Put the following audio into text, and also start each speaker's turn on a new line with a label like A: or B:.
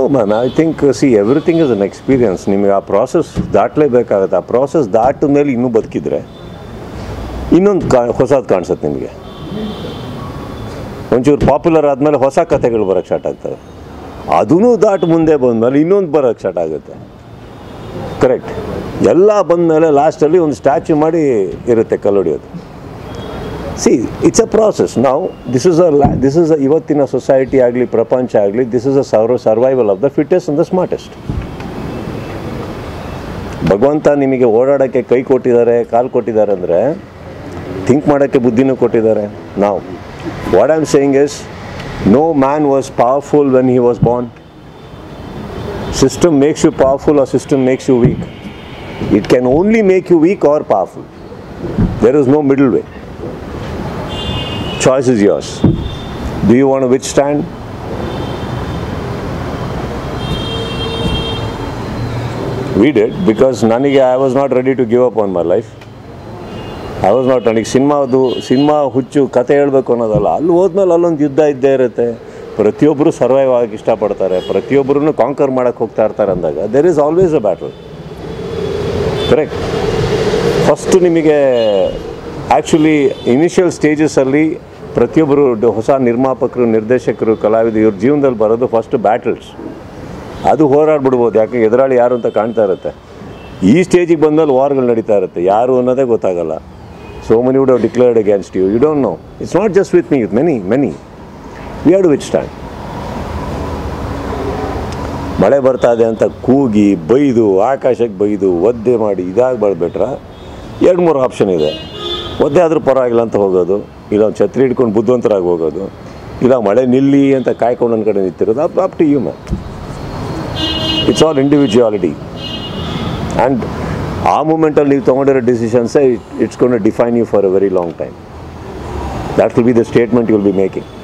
A: Ma'am I think see everything is an experience ನಿಮಗೆ ಆ process ದಾಟಲೇಬೇಕಾಗುತ್ತೆ ಆ ಪ್ರಾಸೆಸ್ ದಾಟಿದ ಮೇಲೆ ಇನ್ನೂ ಬದುಕಿದ್ರೆ ಇನ್ನೊಂದು ಕಾ ಹೊಸದು ಕಾಣಿಸುತ್ತೆ ನಿಮಗೆ ಒಂಚೂರು ಪಾಪ್ಯುಲರ್ ಆದಮೇಲೆ ಹೊಸ ಕಥೆಗಳು ಬರೋಕ್ಕೆ ಸ್ಟಾರ್ಟ್ ಆಗ್ತವೆ ಅದೂ ದಾಟ್ ಮುಂದೆ ಬಂದಮೇಲೆ ಇನ್ನೊಂದು ಬರೋಕ್ಕೆ ಸ್ಟಾರ್ಟ್ ಆಗುತ್ತೆ ಕರೆಕ್ಟ್ ಎಲ್ಲ ಬಂದಮೇಲೆ ಲಾಸ್ಟಲ್ಲಿ ಒಂದು ಸ್ಟ್ಯಾಚ್ಯೂ ಮಾಡಿ ಇರುತ್ತೆ ಕಲ್ಲೊಡಿಯೋದು ಸಿ ಇಟ್ಸ್ ಅ ಪ್ರಾಸೆಸ್ ನಾವು this is a this is a ಇವತ್ತಿನ ಸೊಸೈಟಿ ಆಗಲಿ ಪ್ರಪಂಚ ಆಗಲಿ ದಿಸ್ ಇಸ್ ಅ ಸರ್ವ survival of the fittest and the smartest ಭಗವಂತ ನಿಮಗೆ ಓಡಾಡೋಕ್ಕೆ ಕೈ ಕೊಟ್ಟಿದ್ದಾರೆ ಕಾಲು ಕೊಟ್ಟಿದ್ದಾರೆ ಅಂದರೆ ಥಿಂಕ್ ಮಾಡೋಕ್ಕೆ ಬುದ್ಧಿನೂ ಕೊಟ್ಟಿದ್ದಾರೆ ನಾವು what I am saying is no man was powerful when he was born system makes you powerful or system makes you weak it can only make you weak or powerful there is no middle way choice is yours. Do you want to withstand? We did because ನನಗೆ I was not ready to give up on my life I was not ನನಗೆ ಸಿನಿಮಾದು cinema ಹುಚ್ಚು ಕತೆ ಹೇಳಬೇಕು ಅನ್ನೋದಲ್ಲ ಅಲ್ಲಿ ಹೋದ್ಮೇಲೆ ಅಲ್ಲೊಂದು ಯುದ್ಧ ಇದ್ದೇ ಇರುತ್ತೆ ಪ್ರತಿಯೊಬ್ಬರು ಸರ್ವೈವ್ ಆಗಕ್ಕೆ ಇಷ್ಟಪಡ್ತಾರೆ ಪ್ರತಿಯೊಬ್ಬರೂ ಕಾಂಕರ್ ಮಾಡೋಕ್ಕೆ ಹೋಗ್ತಾ ಇರ್ತಾರೆ ಅಂದಾಗ there is always a battle correct first ನಿಮಗೆ ಆ್ಯಕ್ಚುಲಿ ಇನಿಷಿಯಲ್ ಸ್ಟೇಜಸಲ್ಲಿ ಪ್ರತಿಯೊಬ್ಬರು ಡ- ಹೊಸ ನಿರ್ಮಾಪಕರು ನಿರ್ದೇಶಕರು ಕಲಾವಿದರು ಇವ್ರ ಜೀವನದಲ್ಲಿ ಬರೋದು ಫಸ್ಟ್ ಬ್ಯಾಟಲ್ಸ್ ಅದು ಹೋರಾಡ್ಬಿಡ್ಬೋದು ಯಾಕೆ ಎದುರಾಳಿ ಯಾರು ಅಂತ ಕಾಣ್ತಾ ಇರುತ್ತೆ ಈ ಸ್ಟೇಜಿಗೆ ಬಂದಲ್ಲಿ ವಾರ್ಗಳು ನಡೀತಾ ಇರುತ್ತೆ ಯಾರು ಅನ್ನೋದೇ ಗೊತ್ತಾಗಲ್ಲ so money would have declared against you you don't know it's not just with me with many many we have to which stand ಮಳೆ ಬರ್ತಾ ಇದೆ ಅಂತ ಕೂಗಿ ಬೈದು ಆಕಾಶಕ್ಕೆ ಬೈದು ಒದ್ದೆ ಮಾಡಿ ಇದಾಗಬಾರ್ದು ಬೆಟ್ರ ಎರಡು ಮೂರು ಆಪ್ಷನ್ ಇದೆ ಒದ್ದೆ ಆದರೂ ಪರವಾಗಿಲ್ಲ ಅಂತ ಹೋಗೋದು ಇಲ್ಲ ಒಂದು ಛತ್ರಿ ಹಿಡ್ಕೊಂಡು ಬುದ್ಧಿವಂತರಾಗಿ ಹೋಗೋದು ಇಲ್ಲ ಮಳೆ ನಿಲ್ಲಿ ಅಂತ ಕಾಯ್ಕೊಂಡು ಒಂದು ಕಡೆ ನಿಂತಿರೋದು up up to you ma'am it's all individuality and ಆ ಮೂಮೆಂಟಲ್ಲಿ ನೀವು ತೊಗೊಂಡಿರೋ ಡಿಸಿಷನ್ಸೇ ಇಟ್ಸ್ ಕೊಂಡು define you for a very long time that will be the statement you will be making